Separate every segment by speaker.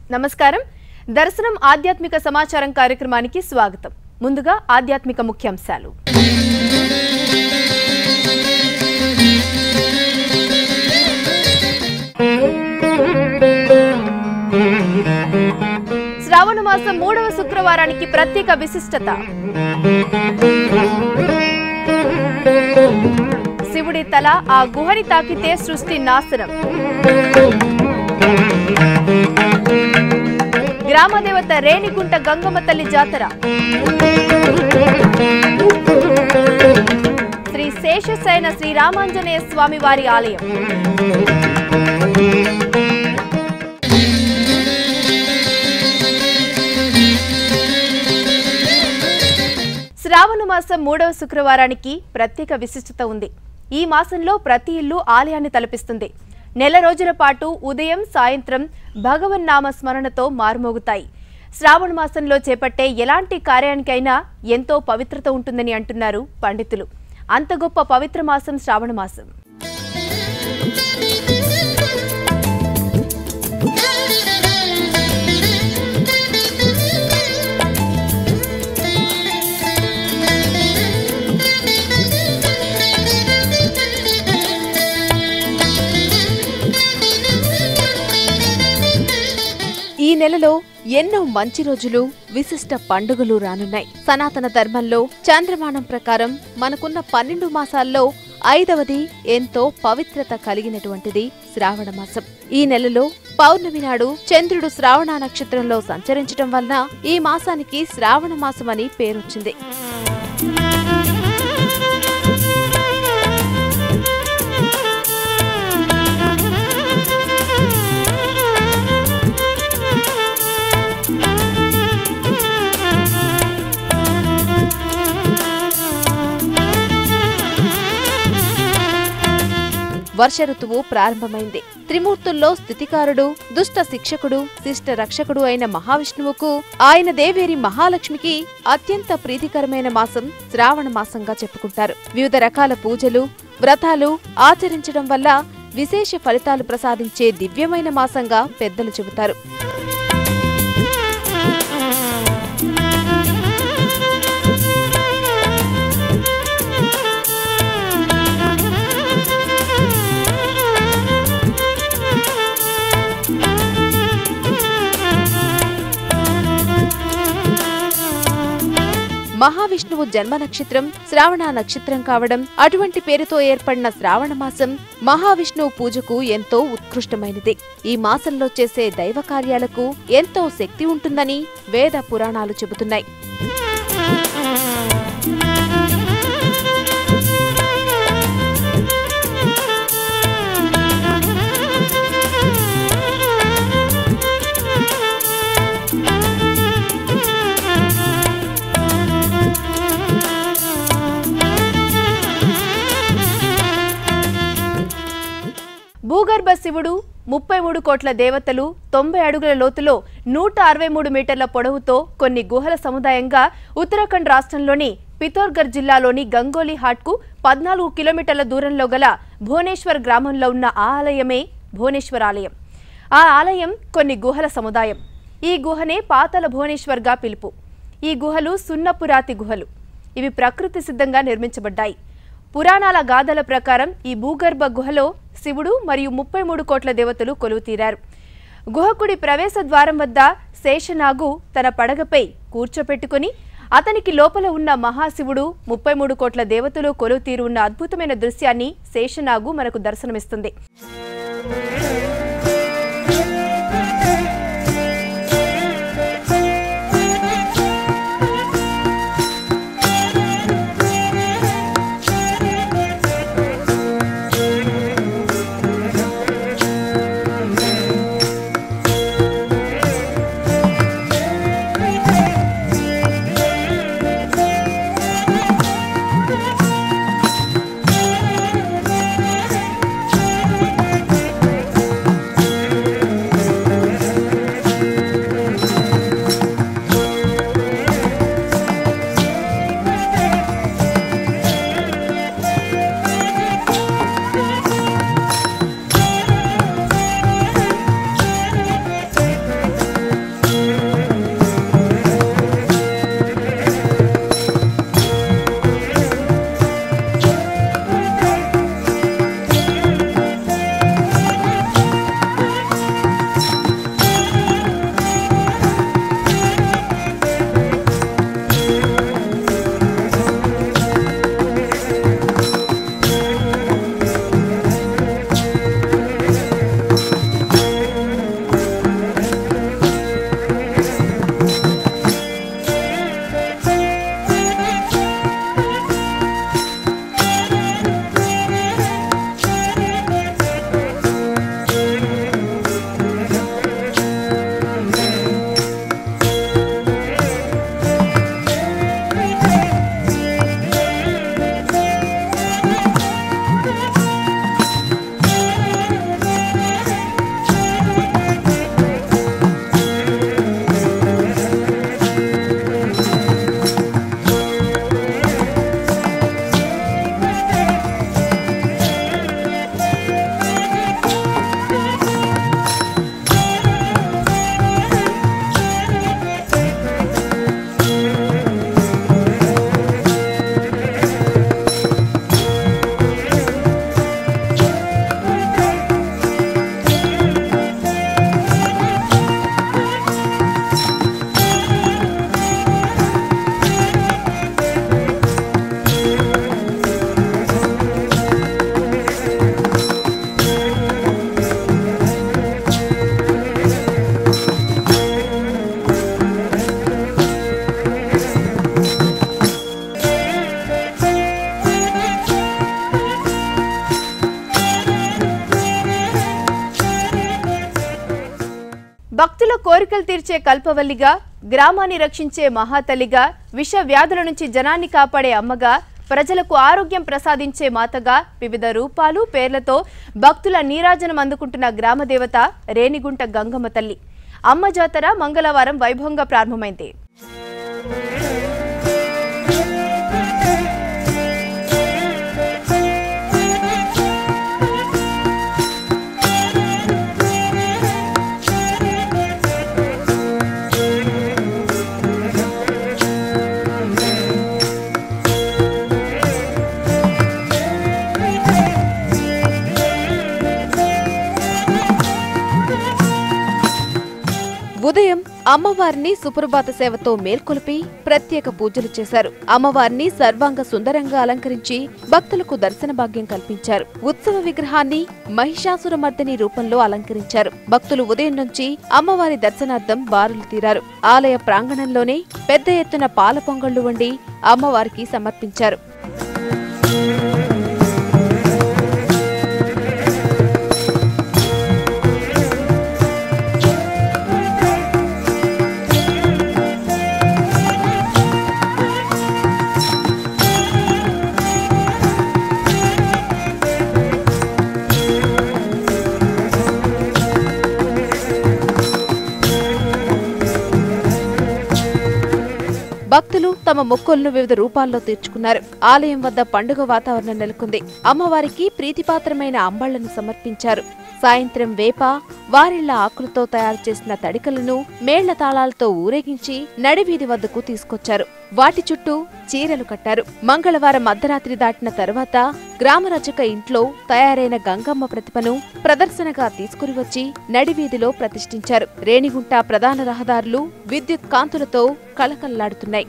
Speaker 1: నమస్కారం దర్శనం ఆధ్యాత్మిక సమాచారం కార్యక్రమానికి స్వాగతం ముందుగా ఆధ్యాత్మిక ముఖ్యాంశాలు శ్రావణ మాసం మూడవ శుక్రవారానికి ప్రత్యేక విశిష్టత శివుడి తల ఆ గుహని తాకితే సృష్టి నాశనం గ్రామదేవత రేణిగుంట గంగమ్మ తల్లి జాతర శ్రీ శేషశయన శ్రీరామాంజనేయ స్వామి వారి ఆలయం శ్రావణ మాసం మూడవ శుక్రవారానికి ప్రత్యేక విశిష్టత ఉంది ఈ మాసంలో ప్రతి ఇల్లు ఆలయాన్ని తలపిస్తుంది నెల రోజుల పాటు ఉదయం సాయంత్రం భగవన్నామ స్మరణతో మారుమోగుతాయి శ్రావణ మాసంలో చేపట్టే ఎలాంటి కార్యానికైనా ఎంతో పవిత్రత ఉంటుందని అంటున్నారు పండితులు అంత గొప్ప పవిత్ర మాసం శ్రావణ మాసం ఈ నెలలో ఎన్నో మంచి రోజులు విశిష్ట పండుగలు రానున్నాయి సనాతన ధర్మంలో చాంద్రమానం ప్రకారం మనకున్న పన్నెండు మాసాల్లో ఐదవది ఎంతో పవిత్రత కలిగినటువంటిది శ్రావణ మాసం ఈ నెలలో పౌర్ణమి నాడు చంద్రుడు శ్రావణ నక్షత్రంలో సంచరించడం వలన ఈ మాసానికి శ్రావణ మాసం అని పేరొచ్చింది వర్ష ఋతువు ప్రారంభమైంది త్రిమూర్తుల్లో స్థితికారుడు దుష్ట శిక్షకుడు శిష్ట రక్షకుడు అయిన మహావిష్ణువుకు ఆయన దేవేరి మహాలక్ష్మికి అత్యంత ప్రీతికరమైన మాసం శ్రావణ మాసంగా చెప్పుకుంటారు వివిధ రకాల పూజలు వ్రతాలు ఆచరించడం వల్ల విశేష ఫలితాలు ప్రసాదించే దివ్యమైన మాసంగా పెద్దలు చెబుతారు మహావిష్ణువు జన్మ నక్షత్రం శ్రావణ నక్షత్రం కావడం అటువంటి పేరుతో ఏర్పడిన శ్రావణ మాసం మహావిష్ణువు పూజకు ఎంతో ఉత్కృష్టమైనది ఈ మాసంలో చేసే దైవ కార్యాలకు ఎంతో శక్తి ఉంటుందని వేద పురాణాలు చెబుతున్నాయి భూగర్భ శివుడు ముప్పై మూడు కోట్ల దేవతలు తొంభై అడుగుల లోతులో నూట అరవై మూడు మీటర్ల పొడవుతో కొన్ని గుహల సముదాయంగా ఉత్తరాఖండ్ రాష్ట్రంలోని పితోర్గర్ జిల్లాలోని గంగోలీ హాట్కు పద్నాలుగు కిలోమీటర్ల దూరంలో గల భువనేశ్వర్ గ్రామంలో ఉన్న ఆ ఆలయమే భువనేశ్వర్ ఆలయం ఆ ఆలయం కొన్ని గుహల సముదాయం ఈ గుహనే పాతల భువనేశ్వర్గా పిలుపు ఈ గుహలు సున్నపు రాతి గుహలు ఇవి ప్రకృతి సిద్ధంగా నిర్మించబడ్డాయి పురాణాల గాథల ప్రకారం ఈ భూగర్భ గుహలో శివుడు మరియు ముప్పై మూడు కోట్ల దేవతలు కొలువుతీరారు గుహకుడి ప్రవేశ ద్వారం వద్ద శేషనాగు తన పడగపై కూర్చోపెట్టుకుని అతనికి లోపల ఉన్న మహాశివుడు ముప్పై మూడు కోట్ల దేవతలు కొలువుతీరు ఉన్న అద్భుతమైన దృశ్యాన్ని శేషనాగు మనకు దర్శనమిస్తుంది భక్తుల కోరికలు తీర్చే కల్పవల్లిగా గ్రామాన్ని రక్షించే మహాతల్లిగా విష వ్యాధుల నుంచి జనాన్ని కాపాడే అమ్మగా ప్రజలకు ఆరోగ్యం ప్రసాదించే మాతగా వివిధ రూపాలు పేర్లతో భక్తుల నీరాజనం అందుకుంటున్న గ్రామదేవత రేణిగుంట గంగమ్మ తల్లి అమ్మ జాతర మంగళవారం వైభవంగా ప్రారంభమైంది
Speaker 2: ఉదయం అమ్మవారిని సుప్రభాత సేవతో మేల్కొలిపి ప్రత్యేక పూజలు చేశారు అమ్మవారిని సర్వాంగ సుందరంగా అలంకరించి భక్తులకు దర్శన భాగ్యం కల్పించారు ఉత్సవ విగ్రహాన్ని మహిషాసురమర్దిని రూపంలో అలంకరించారు భక్తులు ఉదయం నుంచి అమ్మవారి దర్శనార్థం బారులు తీరారు ఆలయ ప్రాంగణంలోనే పెద్ద ఎత్తున పాల పొంగళ్లు వండి అమ్మవారికి సమర్పించారు భక్తులు తమ మొక్కులను వివిధ రూపాల్లో తీర్చుకున్నారు ఆలయం వద్ద పండుగ వాతావరణం నెలకొంది అమ్మవారికి ప్రీతిపాత్రమైన అంబళ్లను సమర్పించారు సాయంత్రం వేప వారిళ్ల ఆకులతో తయారు చేసిన తడికలను మేళ్ల తాళాలతో ఊరేగించి నడివీధి వద్దకు తీసుకొచ్చారు వాటి చుట్టూ చీరలు కట్టారు మంగళవారం అర్ధరాత్రి దాటిన తర్వాత గ్రామరచక ఇంట్లో తయారైన గంగమ్మ ప్రతిభను ప్రదర్శనగా తీసుకుని వచ్చి నడివీధిలో ప్రతిష్ఠించారు రేణిగుంట ప్రధాన రహదారులు విద్యుత్ కాంతులతో కళకళలాడుతున్నాయి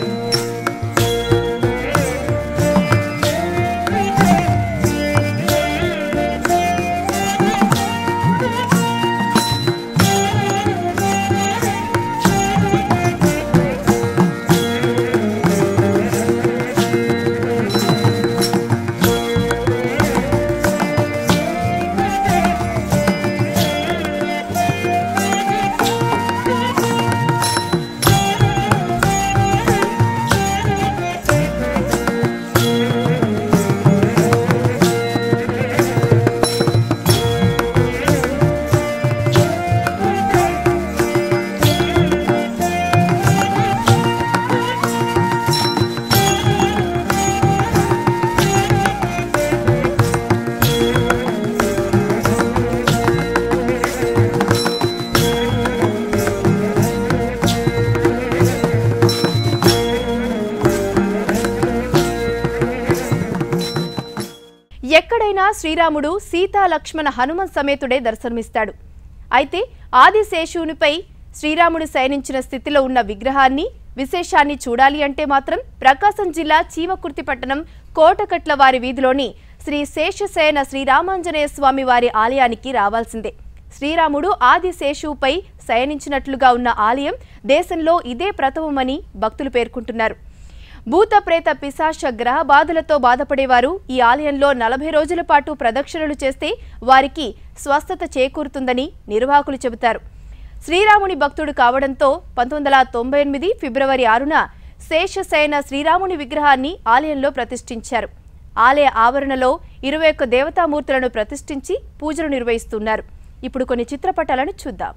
Speaker 1: ఎక్కడైనా శ్రీరాముడు సీతా లక్ష్మణ హనుమన్ సమేతుడే దర్శనమిస్తాడు అయితే ఆదిశేషునిపై శ్రీరాముడు శయనించిన స్థితిలో ఉన్న విగ్రహాన్ని విశేషాన్ని చూడాలి అంటే మాత్రం ప్రకాశం జిల్లా చీమకుర్తి పట్టణం కోటకట్ల వారి వీధిలోని శ్రీ శేషశయన శ్రీరామాంజనేయ స్వామి వారి ఆలయానికి రావాల్సిందే శ్రీరాముడు ఆదిశేషువుపై శయనించినట్లుగా ఉన్న ఆలయం దేశంలో ఇదే ప్రథమమని భక్తులు పేర్కొంటున్నారు భూత ప్రేత పిశాచ గ్రహ బాధలతో బాధపడేవారు ఈ ఆలయంలో నలభై రోజుల పాటు ప్రదక్షిణలు చేస్తే వారికి స్వస్థత చేకూరుతుందని నిర్వాహకులు చెబుతారు శ్రీరాముని భక్తుడు కావడంతో పంతొమ్మిది వందల తొంభై ఎనిమిది ఫిబ్రవరి ఆరున శేషశయన శ్రీరాముని విగ్రహాన్ని ఆలయంలో ప్రతిష్ఠించారు ఆలయ ఆవరణలో ఇరవై ఒక్క దేవతామూర్తులను ప్రతిష్ఠించి పూజలు నిర్వహిస్తున్నారు ఇప్పుడు కొన్ని చిత్రపటాలను చూద్దాం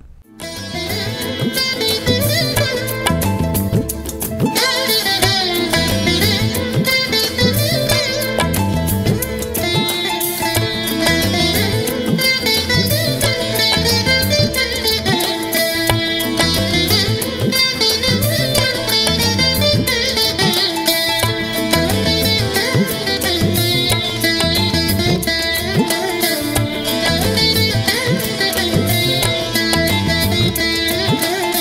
Speaker 3: Thank you.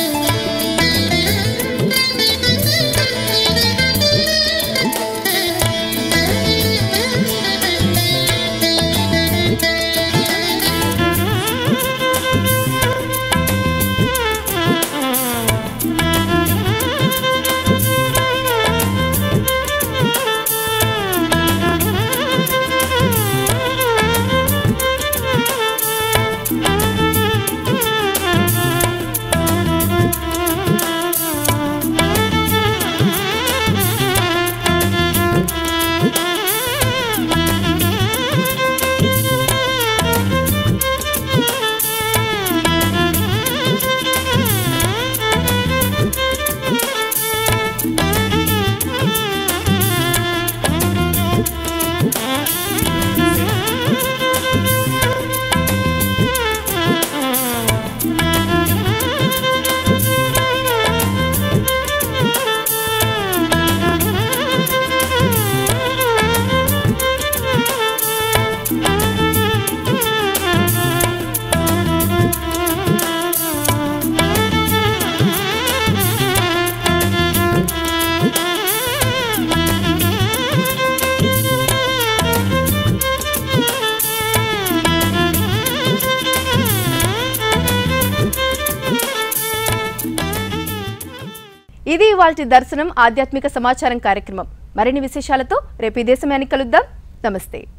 Speaker 1: ఇది ఇవాల్టి దర్శనం ఆధ్యాత్మిక సమాచారం కార్యక్రమం మరిన్ని విశేషాలతో రేపు ఈ దేశమేని కలుద్దాం నమస్తే